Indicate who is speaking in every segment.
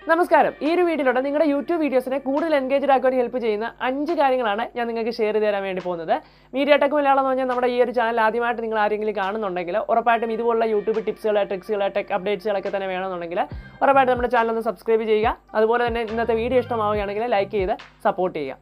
Speaker 1: നമസ്കാരം ഈ ഒരു വീഡിയോയിലൂടെ നിങ്ങളുടെ യൂട്യൂബ് വീഡിയോസിനെ കൂടുതൽ എൻഗേജ്ഡ് ആക്കാൻ ഹെൽപ്പ് ചെയ്യുന്ന അഞ്ച് കാര്യങ്ങളാണ് ഞാൻ നിങ്ങൾക്ക് ഷെയർ ചെയ്ത് തരാൻ വേണ്ടി പോകുന്നത് മീഡിയ ടെക് മലയാളം എന്ന് പറഞ്ഞാൽ നമ്മുടെ ഈ ഒരു ചാനൽ ആദ്യമായിട്ട് നിങ്ങൾ ആരെങ്കിലും കാണുന്നുണ്ടെങ്കിൽ ഉറപ്പായിട്ടും ഇതുപോലുള്ള യൂട്യൂബ് ടിപ്സുകൾ ട്രിക്സുകൾ ടെക് അപ്ഡേറ്റ്സുകളൊക്കെ തന്നെ വേണമെന്നുണ്ടെങ്കിൽ ഉറപ്പായിട്ടും നമ്മുടെ ചാനൽ ഒന്ന് സബ്സ്ക്രൈബ് ചെയ്യുക അതുപോലെ തന്നെ ഇന്നത്തെ വീഡിയോ ഇഷ്ടമാവുകയാണെങ്കിൽ ലൈക്ക് ചെയ്ത് സപ്പോർട്ട് ചെയ്യുക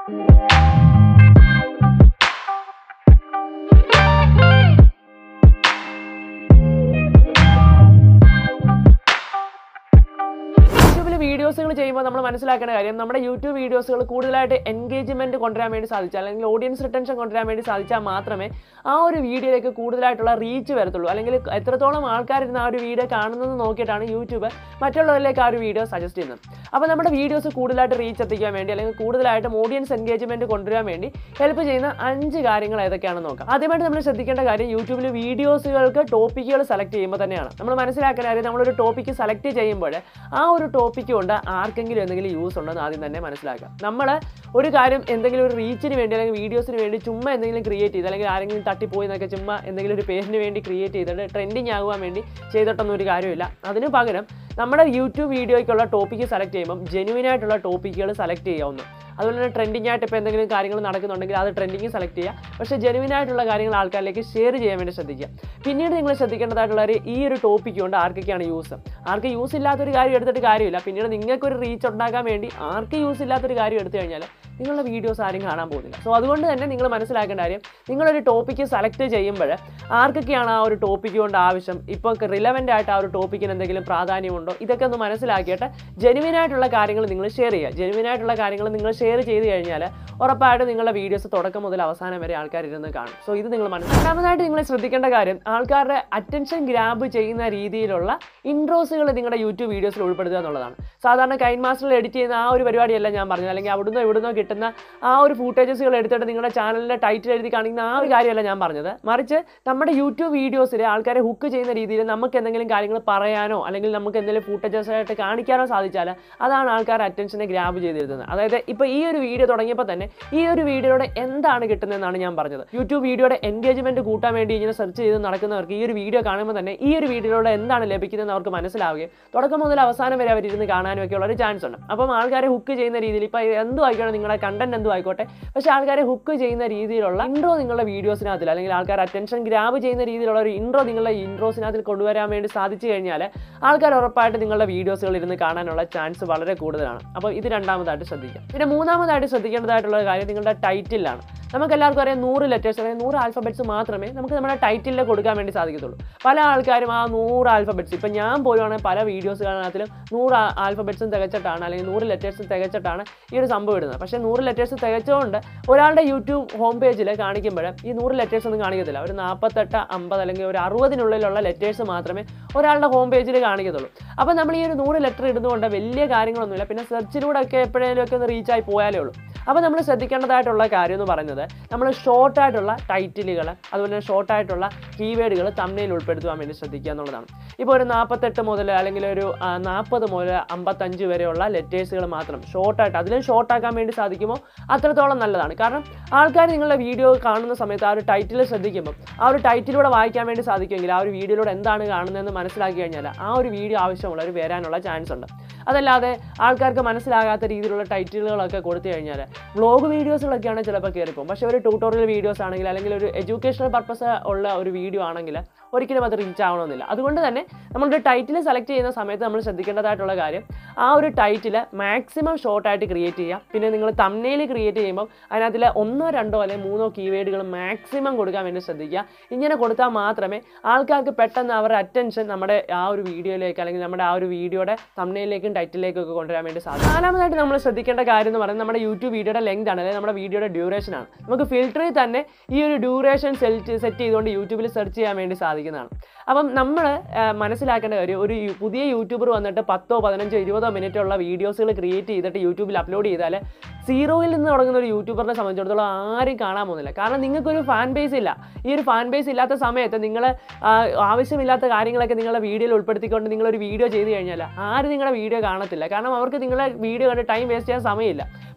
Speaker 1: യൂട്യൂബിൽ വീഡിയോസുകൾ ചെയ്യുമ്പോൾ നമ്മൾ മനസ്സിലാക്കേണ്ട കാര്യം നമ്മുടെ യൂട്യൂബ് വീഡിയോസുകൾ കൂടുതലായിട്ട് എൻഗേജ്മെന്റ് കൊണ്ടുവരാൻ വേണ്ടി സാധിച്ചാൽ അല്ലെങ്കിൽ ഓഡിയൻസ് റിട്ടൻഷൻ കൊണ്ടുവരാൻ വേണ്ടി സാധിച്ചാൽ മാത്രമേ ആ ഒരു വീഡിയോയിലേക്ക് കൂടുതലായിട്ടുള്ള റീച്ച് വരത്തുള്ളൂ അല്ലെങ്കിൽ എത്രത്തോളം ആൾക്കാരിരുന്ന് ആ ഒരു വീഡിയോ കാണുന്നത് നോക്കിയിട്ടാണ് യൂട്യൂബ് മറ്റുള്ളവരിലേക്ക് ആ ഒരു വീഡിയോ സജസ്റ്റ് ചെയ്യുന്നത് അപ്പോൾ നമ്മുടെ വീഡിയോസ് കൂടുതലായിട്ട് റീച്ച് എത്തിക്കാൻ വേണ്ടി അല്ലെങ്കിൽ കൂടുതലായിട്ടും ഓഡിയൻസ് എൻഗേജ്മെന്റ് കൊണ്ടുവരാൻ വേണ്ടി ഹെൽപ്പ് ചെയ്യുന്ന അഞ്ച് കാര്യങ്ങൾ ഏതൊക്കെയാണെന്ന് നോക്കാം ആദ്യമായിട്ട് നമ്മൾ ശ്രദ്ധിക്കേണ്ട കാര്യം യൂട്യൂബിൽ വീഡിയോസുകൾക്ക് ടോപ്പിക്കുകൾ സെലക്ട് ചെയ്യുമ്പോൾ തന്നെയാണ് നമ്മൾ മനസ്സിലാക്കേണ്ട കാര്യം നമ്മളൊരു ടോപ്പിക്ക് സെലക്ട് ചെയ്യുമ്പോൾ ആ ഒരു ടോപ്പിക്ക് കൊണ്ട് ആർക്കെങ്കിലും എന്തെങ്കിലും യൂസ് ഉണ്ടെന്ന് ആദ്യം തന്നെ മനസ്സിലാക്കാം നമ്മൾ ഒരു കാര്യം എന്തെങ്കിലും ഒരു റീച്ചിന് വേണ്ടി അല്ലെങ്കിൽ വീഡിയോസിന് വേണ്ടി ചുമ്മാ എന്തെങ്കിലും ക്രിയേറ്റ് ചെയ്ത് അല്ലെങ്കിൽ ആരെങ്കിലും തട്ടിപ്പോയി എന്നൊക്കെ ചുമ്മാ എന്തെങ്കിലും ഒരു പേരിന് വേണ്ടി ക്രിയേറ്റ് ചെയ്തിട്ട് ട്രെൻഡിങ് ആകുവാൻ വേണ്ടി ചെയ്തിട്ടൊന്നും ഒരു കാര്യമില്ല അതിന് പകരം നമ്മുടെ യൂട്യൂബ് വീഡിയോയ്ക്കുള്ള ടോപ്പിക്ക് സെലക്ട് ചെയ്യുമ്പം ജെനുവിൻ ആയിട്ടുള്ള ടോപ്പിക്കുകൾ സെലക്ട് ചെയ്യാവുന്നു അതുപോലെ തന്നെ ട്രെൻഡിങ് ആയിട്ട് ഇപ്പോൾ എന്തെങ്കിലും കാര്യങ്ങൾ നടക്കുന്നുണ്ടെങ്കിൽ അത് ട്രെൻഡിങ് സെലക്ട് ചെയ്യുക പക്ഷേ ജെനുവിൻ ആയിട്ടുള്ള കാര്യങ്ങൾ ആൾക്കാരിലേക്ക് ഷെയർ ചെയ്യാൻ വേണ്ടി ശ്രദ്ധിക്കുക പിന്നീട് നിങ്ങൾ ശ്രദ്ധിക്കേണ്ടതായിട്ടുള്ള ഒരു ഈ ഒരു ടോപ്പിക്ക് കൊണ്ട് ആർക്കൊക്കെയാണ് യൂസ് ആർക്ക് യൂസ് ഇല്ലാത്തൊരു കാര്യം എടുത്തിട്ട് കാര്യമില്ല പിന്നീട് നിങ്ങൾക്കൊരു റീച്ച് ഉണ്ടാക്കാൻ വേണ്ടി ആർക്ക് യൂസ് ഇല്ലാത്തൊരു കാര്യം എടുത്തു കഴിഞ്ഞാൽ നിങ്ങളുടെ വീഡിയോസ് ആരും കാണാൻ പോകുന്നില്ല സോ അതുകൊണ്ട് തന്നെ നിങ്ങൾ മനസ്സിലാക്കേണ്ട കാര്യം നിങ്ങളൊരു ടോപ്പിക്ക് സെലക്ട് ചെയ്യുമ്പോൾ ആർക്കൊക്കെയാണ് ആ ഒരു ടോപ്പിക്ക് കൊണ്ട് ആവശ്യം ഇപ്പോൾ റിലവൻ്റ് ആയിട്ട് ആ ഒരു ടോപ്പിക്കിന് എന്തെങ്കിലും പ്രാധാന്യമുണ്ടോ ഇതൊക്കെ ഒന്ന് മനസ്സിലാക്കിയിട്ട് ജെനുവിൻ ആയിട്ടുള്ള കാര്യങ്ങൾ നിങ്ങൾ ഷെയർ ചെയ്യുക ജെനുവിൻ ആയിട്ടുള്ള കാര്യങ്ങൾ നിങ്ങൾ ഷെയർ ചെയ്ത് കഴിഞ്ഞാൽ ഉറപ്പായിട്ടും നിങ്ങളുടെ വീഡിയോസ് തുടക്കം മുതൽ അവസാനം വരെ ആൾക്കാർ ഇരുന്ന് കാണും സോ ഇത് നിങ്ങൾ മനസ്സിലാക്കുക രണ്ടാമതായിട്ട് നിങ്ങൾ ശ്രദ്ധിക്കേണ്ട കാര്യം ആൾക്കാരുടെ അറ്റൻഷൻ ഗ്രാബ് ചെയ്യുന്ന രീതിയിലുള്ള ഇൻട്രോസുകൾ നിങ്ങളുടെ യൂട്യൂബ് വീഡിയോസിൽ ഉൾപ്പെടുത്തുക എന്നുള്ളതാണ് സാധാരണ കൈൻ മാസ്റ്ററിൽ എഡിറ്റ് ചെയ്യുന്ന ആ ഒരു പരിപാടിയല്ല ഞാൻ പറഞ്ഞത് അല്ലെങ്കിൽ അവിടുന്ന് ഇവിടുന്നോ കിട്ടുന്ന ആ ഒരു ഫൂട്ടേജസുകൾ എടുത്തിട്ട് നിങ്ങളുടെ ചാനലിൻ്റെ ടൈറ്റിൽ എഴുതി കാണിക്കുന്ന ആ ഒരു കാര്യമല്ല ഞാൻ പറഞ്ഞത് മറിച്ച് നമ്മുടെ യൂട്യൂബ് വീഡിയോസിൽ ആൾക്കാരെ ഹുക്ക് ചെയ്യുന്ന രീതിയിൽ നമുക്ക് എന്തെങ്കിലും കാര്യങ്ങൾ പറയാനോ അല്ലെങ്കിൽ നമുക്ക് എന്തെങ്കിലും ഫൂട്ടേജസ് ആയിട്ട് കാണിക്കാനോ സാധിച്ചാൽ അതാണ് ആൾക്കാർ അറ്റൻഷനെ ഗ്രാബ് ചെയ്തിരുന്നത് അതായത് ഇപ്പോൾ ഈ ഒരു വീഡിയോ തുടങ്ങിയപ്പോൾ തന്നെ ഈ ഒരു വീഡിയോയുടെ എന്താണ് കിട്ടുന്നതെന്നാണ് ഞാൻ പറഞ്ഞത് യൂട്യൂബ് വീഡിയോയുടെ എൻഗേജ്മെന്റ് കൂട്ടാൻ വേണ്ടി ഇങ്ങനെ സെർച്ച് ചെയ്ത് നടക്കുന്നവർക്ക് ഈ ഒരു വീഡിയോ കാണുമ്പോൾ തന്നെ ഈ ഒരു വീഡിയോയുടെ എന്താണ് ലഭിക്കുന്നതെന്ന് അവർക്ക് മനസ്സിലാവുകയും തുടക്കം മുതൽ അവസാനം വരെ അവരിരുന്ന് കാണാനും ഒക്കെ ഉള്ള ഒരു ചാൻസ് ഉണ്ട് അപ്പം ആൾക്കാരെ ഹുക്ക് ചെയ്യുന്ന രീതിയിൽ ഇപ്പോൾ എന്തും ആയിക്കോട്ടെ നിങ്ങളുടെ കണ്ടന്റ് എന്തും ആയിക്കോട്ടെ പക്ഷേ ആൾക്കാരെ ഹുക്ക് ചെയ്യുന്ന രീതിയിലുള്ള ഇൻട്രോ നിങ്ങളുടെ വീഡിയോസിനകത്തിൽ അല്ലെങ്കിൽ ആൾക്കാർ അറ്റൻഷൻ ഗ്രാബ് ചെയ്യുന്ന രീതിയിലുള്ള ഒരു ഇൻട്രോ നിങ്ങളുടെ ഇൻട്രോസിനകത്തിൽ കൊണ്ടുവരാൻ വേണ്ടി സാധിച്ചു കഴിഞ്ഞാൽ ആൾക്കാർ ഉറപ്പായിട്ട് നിങ്ങളുടെ വീഡിയോസുകൾ ഇരുന്ന് കാണാനുള്ള ചാൻസ് വളരെ കൂടുതലാണ് അപ്പോൾ ഇത് രണ്ടാമതായിട്ട് ശ്രദ്ധിക്കാം പിന്നെ മൂന്നാമതായിട്ട് ശ്രദ്ധിക്കേണ്ടതായിട്ടുള്ള കാര്യം നിങ്ങളുടെ ടൈറ്റിലാണ് നമുക്ക് എല്ലാവർക്കും അറിയാം നൂറ് ലെറ്റേഴ്സ് അല്ലെങ്കിൽ നൂറ് ആൽഫബറ്റ്സ് മാത്രമേ നമുക്ക് നമ്മുടെ ടൈറ്റിലിൽ കൊടുക്കാൻ വേണ്ടി സാധിക്കത്തുള്ളൂ പല ആൾക്കാരും ആ നൂറ് ആൽഫബറ്റ്സ് ഇപ്പം ഞാൻ പോലുവാണെങ്കിൽ പല വീഡിയോസുകളിനകത്തിലും നൂറ് ആൽഫബറ്റ്സും തികച്ചിട്ടാണ് അല്ലെങ്കിൽ നൂറ് ലെറ്റേഴ്സും തികച്ചിട്ടാണ് ഈ ഒരു സംഭവം ഇടുന്നത് പക്ഷേ നൂറ് ലെറ്റേഴ്സ് തികച്ചുകൊണ്ട് ഒരാളുടെ യൂട്യൂബ് ഹോം പേജിൽ കാണിക്കുമ്പോൾ ഈ നൂറ് ലെറ്റേഴ്സ് ഒന്നും കാണിക്കത്തില്ല ഒരു നാൽപ്പത്തെട്ട് അമ്പത് അല്ലെങ്കിൽ ഒരു അറുപതിനുള്ളിലുള്ള ലെറ്റേഴ്സ് മാത്രമേ ഒരാളുടെ ഹോം പേജിൽ കാണിക്കത്തുള്ളൂ അപ്പോൾ നമ്മൾ ഈ ഒരു നൂറ് ലെറ്റർ ഇടുന്നതുകൊണ്ട് വലിയ കാര്യങ്ങളൊന്നുമില്ല പിന്നെ സെർച്ചിലൂടെ ഒക്കെ എപ്പോഴേലും ഒക്കെ ഒന്ന് റീച്ചായി പോയാലേ ഉള്ളൂ അപ്പോൾ നമ്മൾ ശ്രദ്ധിക്കേണ്ടതായിട്ടുള്ള കാര്യം എന്ന് പറയുന്നത് നമ്മൾ ഷോർട്ടായിട്ടുള്ള ടൈറ്റിലുകൾ അതുപോലെ തന്നെ ഷോർട്ടായിട്ടുള്ള കീവേഡുകൾ തമ്മിൽ ഉൾപ്പെടുത്തുവാൻ വേണ്ടി ശ്രദ്ധിക്കുക എന്നുള്ളതാണ് ഇപ്പോൾ ഒരു നാൽപ്പത്തെട്ട് മുതൽ അല്ലെങ്കിൽ ഒരു നാൽപ്പത് മുതൽ അമ്പത്തഞ്ച് വരെയുള്ള ലെറ്റേഴ്സുകൾ മാത്രം ഷോർട്ടായിട്ട് അതിലും ഷോർട്ടാക്കാൻ വേണ്ടി സാധിക്കുമോ അത്രത്തോളം നല്ലതാണ് കാരണം ആൾക്കാർ നിങ്ങളുടെ വീഡിയോ കാണുന്ന സമയത്ത് ആ ഒരു ടൈറ്റിൽ ശ്രദ്ധിക്കുമ്പോൾ ആ ഒരു ടൈറ്റിലൂടെ വായിക്കാൻ വേണ്ടി സാധിക്കുമെങ്കിൽ ആ ഒരു വീഡിയോയിലൂടെ എന്താണ് കാണുന്നതെന്ന് മനസ്സിലാക്കി കഴിഞ്ഞാൽ ആ ഒരു വീഡിയോ ആവശ്യമുള്ളവർ വരാനുള്ള ചാൻസ് ഉണ്ട് അതല്ലാതെ ആൾക്കാർക്ക് മനസ്സിലാകാത്ത രീതിയിലുള്ള ടൈറ്റിലുകളൊക്കെ കൊടുത്തു കഴിഞ്ഞാൽ വ്ളോഗ് വീഡിയോസുകളൊക്കെയാണ് ചിലപ്പോൾ കയറിപ്പോകും പക്ഷേ ഒരു ട്യൂട്ടോറിയൽ വീഡിയോസ് ആണെങ്കിൽ അല്ലെങ്കിൽ ഒരു എഡ്യൂക്കേഷണൽ പർപ്പസ് ഉള്ള ഒരു വീഡിയോ ആണെങ്കിൽ ഒരിക്കലും അത് റീച്ച് ആവണമെന്നില്ല അതുകൊണ്ട് തന്നെ നമ്മളൊരു ടൈറ്റിൽ സെലക്ട് ചെയ്യുന്ന സമയത്ത് നമ്മൾ ശ്രദ്ധിക്കേണ്ടതായിട്ടുള്ള കാര്യം ആ ഒരു ടൈറ്റിൽ മാക്സിമം ഷോർട്ടായിട്ട് ക്രിയേറ്റ് ചെയ്യുക പിന്നെ നിങ്ങൾ തമ്നയിൽ ക്രിയേറ്റ് ചെയ്യുമ്പോൾ അതിനകത്തിൽ ഒന്നോ രണ്ടോ അല്ലെങ്കിൽ മൂന്നോ കീവേഡുകൾ മാക്സിമം കൊടുക്കാൻ വേണ്ടി ശ്രദ്ധിക്കുക ഇങ്ങനെ കൊടുത്താൽ മാത്രമേ ആൾക്കാർക്ക് പെട്ടെന്ന് അവരുടെ അറ്റൻഷൻ നമ്മുടെ ആ ഒരു വീഡിയോയിലേക്ക് അല്ലെങ്കിൽ നമ്മുടെ ആ ഒരു വീഡിയോയുടെ തമ്നയിലേക്കും ടൈറ്റിലേക്കും ഒക്കെ കൊണ്ടുവരാൻ വേണ്ടി സാധിക്കും നാലാമതായിട്ട് നമ്മൾ ശ്രദ്ധിക്കേണ്ട കാര്യം എന്ന് പറയുന്നത് നമ്മുടെ യൂട്യൂബ് വീഡിയോയുടെ ലെങ്ത് ആണ് അല്ലെങ്കിൽ നമ്മുടെ വീഡിയോയുടെ ഡ്യൂറേഷൻ ആണ് നമുക്ക് ഫിൽറ്ററിൽ തന്നെ ഈ ഒരു ഡ്യൂറേഷൻ സെറ്റ് സെറ്റ് ചെയ്തുകൊണ്ട് യൂട്യൂബിൽ സെർച്ച് ചെയ്യാൻ വേണ്ടി സാധിക്കുന്നതാണ് അപ്പം നമ്മൾ മനസ്സിലാക്കേണ്ട കാര്യം ഒരു യു- പുതിയ യൂട്യൂബർ വന്നിട്ട് പത്തോ പതിനഞ്ചോ ഇരുപതോ മിനിറ്റ് ഉള്ള വീഡിയോസുകൾ ക്രിയേറ്റ് ചെയ്തിട്ട് യൂട്യൂബിൽ അപ്ലോഡ് ചെയ്താൽ സീറോയിൽ നിന്ന് തുടങ്ങുന്ന ഒരു യൂട്യൂബറിനെ സംബന്ധിച്ചിടത്തോളം ആരും കാണാൻ പോകുന്നില്ല കാരണം നിങ്ങൾക്കൊരു ഫാൻ ബേസ് ഇല്ല ഈ ഒരു ഫാൻ ബേസ് ഇല്ലാത്ത സമയത്ത് നിങ്ങൾ ആവശ്യമില്ലാത്ത കാര്യങ്ങളൊക്കെ നിങ്ങളുടെ വീഡിയോയിൽ ഉൾപ്പെടുത്തിക്കൊണ്ട് നിങ്ങളൊരു വീഡിയോ ചെയ്ത് കഴിഞ്ഞാൽ ആരും നിങ്ങളുടെ വീഡിയോ കാണത്തില്ല കാരണം അവർക്ക് നിങ്ങളുടെ വീഡിയോ കണ്ട് ടൈം വേസ്റ്റ് ചെയ്യാൻ സമയമില്ല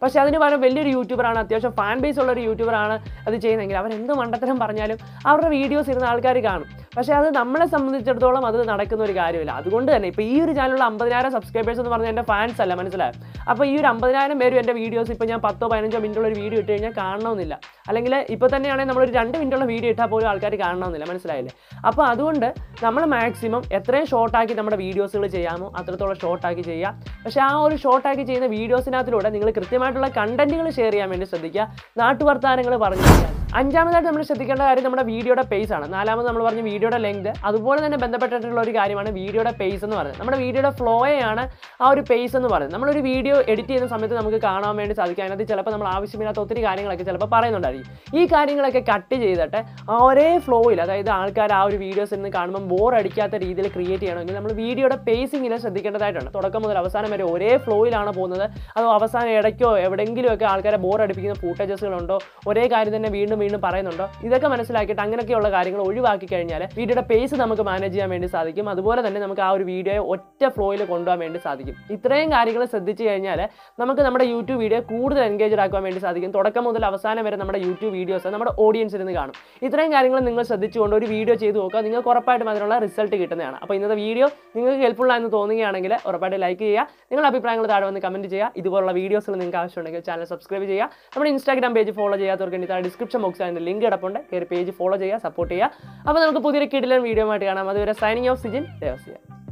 Speaker 1: പക്ഷേ അതിന് പകരം വലിയൊരു യൂട്യൂബറാണ് അത്യാവശ്യം ഫാൻ ബേസ് ഉള്ള ഒരു യൂട്യൂബറാണ് അത് ചെയ്യുന്നതെങ്കിൽ അവർ എന്ത് മണ്ടത്തരം പറഞ്ഞാലും അവരുടെ വീഡിയോസ് ഇരുന്ന ആൾക്കാർ കാണും പക്ഷേ അത് നമ്മളെ സംബന്ധിച്ചിടത്തോളം അത് നടക്കുന്ന ഒരു കാര്യമില്ല അതുകൊണ്ട് തന്നെ ഇപ്പോൾ ഈ ഒരു ചാനലിലുള്ള അമ്പതിനായിരം സബ്സ്ക്രൈബേഴ്സ് എന്ന് പറഞ്ഞാൽ എൻ്റെ ഫാൻസ് അല്ല മനസ്സിലായോ അപ്പോൾ ഈ ഒരു അമ്പതിനായിരം പേരും എൻ്റെ വീഡിയോസ് ഇപ്പോൾ ഞാൻ പത്തോ പതിനഞ്ചോ മിനിറ്റുള്ള ഒരു വീഡിയോ ഇട്ട് കഴിഞ്ഞാൽ കാണണമെന്നില്ല അല്ലെങ്കിൽ ഇപ്പോൾ തന്നെയാണെങ്കിൽ നമ്മളൊരു രണ്ട് മിനിറ്റുള്ള വീഡിയോ ഇട്ടാൽ പോലും ആൾക്കാർ കാണണമെന്നില്ല മനസ്സിലായില്ലേ അപ്പോൾ അതുകൊണ്ട് നമ്മൾ മാക്സിമം എത്രയും ഷോർട്ടാക്കി നമ്മുടെ വീഡിയോസുകൾ ചെയ്യാമോ അത്രത്തോളം ഷോർട്ടാക്കി ചെയ്യാം പക്ഷേ ആ ഒരു ഷോർട്ടാക്കി ചെയ്യുന്ന വീഡിയോസിനകത്തിലൂടെ നിങ്ങൾ കൃത്യമായിട്ടുള്ള കണ്ടന്റുകൾ ഷെയർ ചെയ്യാൻ വേണ്ടി ശ്രദ്ധിക്കുക നാട്ടുവർത്താനങ്ങൾ പറഞ്ഞു കൊടുക്കുക. അഞ്ചാമതായിട്ട് നമ്മൾ ശ്രദ്ധിക്കേണ്ട കാര്യം നമ്മുടെ വീഡിയോയുടെ പേസ് ആണ് നാലാമത് നമ്മൾ പറഞ്ഞ വീഡിയോയുടെ ലെങ്ത് അതുപോലെ തന്നെ ബന്ധപ്പെട്ടിട്ടുള്ള ഒരു കാര്യമാണ് വീഡിയോയുടെ പേസ് എന്ന് പറയുന്നത് നമ്മുടെ വീഡിയോയുടെ ഫ്ലോയാണ് ആ ഒരു പേസ് എന്ന് പറയുന്നത് നമ്മളൊരു വീഡിയോ എഡിറ്റ് ചെയ്യുന്ന സമയത്ത് നമുക്ക് കാണാൻ വേണ്ടി സാധിക്കും അതിനകത്ത് ചിലപ്പോൾ നമ്മൾ ആവശ്യമില്ലാത്ത ഒത്തിരി കാര്യങ്ങളൊക്കെ ചിലപ്പോൾ പറയുന്നുണ്ടായിരിക്കും ഈ കാര്യങ്ങളൊക്കെ കട്ട് ചെയ്തിട്ട് ആ ഒരേ ഫ്ലോയിൽ അതായത് ആൾക്കാർ ആ ഒരു വീഡിയോസിൽ നിന്ന് കാണുമ്പോൾ ബോർ അടിക്കാത്ത രീതിയിൽ ക്രിയേറ്റ് ചെയ്യണമെങ്കിൽ നമ്മൾ വീഡിയോയുടെ പേസിങ്ങിനെ ശ്രദ്ധിക്കേണ്ടതായിട്ടുണ്ട് തുടക്കം മുതൽ അവസാനം വരെ ഒരേ ഫ്ലോയിലാണ് പോകുന്നത് അതോ അവസാനം ഇടയ്ക്കോ എവിടെയെങ്കിലുമൊക്കെ ആൾക്കാരെ ബോർ അടിപ്പിക്കുന്ന ഫൂട്ടേജസുകളുണ്ടോ ഒരേ കാര്യം തന്നെ വീണ്ടും വീണ്ടും പറയുന്നുണ്ടോ ഇതൊക്കെ മനസ്സിലാക്കിയിട്ട് അങ്ങനെയൊക്കെയുള്ള കാര്യങ്ങൾ ഒഴിവാക്കി കഴിഞ്ഞാൽ വീഡിയോയുടെ പേസ് നമുക്ക് മാനേജ് ചെയ്യാൻ വേണ്ടി സാധിക്കും അതുപോലെ തന്നെ നമുക്ക് ആ ഒരു വീഡിയോയെ ഒറ്റ ഫ്ലോയിൽ കൊണ്ടുപോകാൻ വേണ്ടി സാധിക്കും ഇത്രയും കാര്യങ്ങൾ ശ്രദ്ധിച്ചു കഴിഞ്ഞാൽ നമുക്ക് നമ്മുടെ യൂട്യൂബ് വീഡിയോ കൂടുതൽ എൻഗേജഡ് ആക്കാൻ വേണ്ടി സാധിക്കും തുടക്കം മുതൽ അവസാനം വരെ നമ്മുടെ യൂട്യൂബ് വീഡിയോസ് നമ്മുടെ ഓഡിയൻസിൽ നിന്ന് കാണും ഇത്രയും കാര്യങ്ങൾ നിങ്ങൾ ശ്രദ്ധിച്ചുകൊണ്ട് ഒരു വീഡിയോ ചെയ്ത് നോക്കുക നിങ്ങൾക്ക് ഉറപ്പായിട്ടും അതിനുള്ള റിസൾട്ട് കിട്ടുന്നതാണ് അപ്പോൾ ഇന്നത്തെ വീഡിയോ നിങ്ങൾക്ക് ഹെൽപ്ഫുൾ ആയെന്ന് തോന്നുകയാണെങ്കിൽ ഉറപ്പായിട്ട് ലൈക്ക് ചെയ്യുക നിങ്ങളുടെ അഭിപ്രായങ്ങൾ താഴെ വന്ന് കമൻറ്റ് ചെയ്യുക ഇതുപോലുള്ള വീഡിയോസുകൾ നിങ്ങൾക്ക് ആവശ്യമുണ്ടെങ്കിൽ ചാനൽ സബ്സ്ക്രൈബ് ചെയ്യുക നമ്മുടെ ഇൻസ്റ്റാഗ്രാം പേജ് ഫോളോ ചെയ്യാത്തവർക്ക് വേണ്ടി താഴെ ഡിസ്ക്രിപ്ഷൻ ബോക്സിൽ അതിൻ്റെ ലിങ്ക് കിടപ്പുണ്ട് കയറി പേജ് ഫോളോ ചെയ്യുക സപ്പോർട്ട് ചെയ്യുക അപ്പോൾ നമുക്ക് പുതിയൊരു കിടിലൻ വീഡിയോ ആയിട്ട് കാണാം അതുവരെ സൈനിങ് ഓഫ് സിജിൻ ദേവസ്യ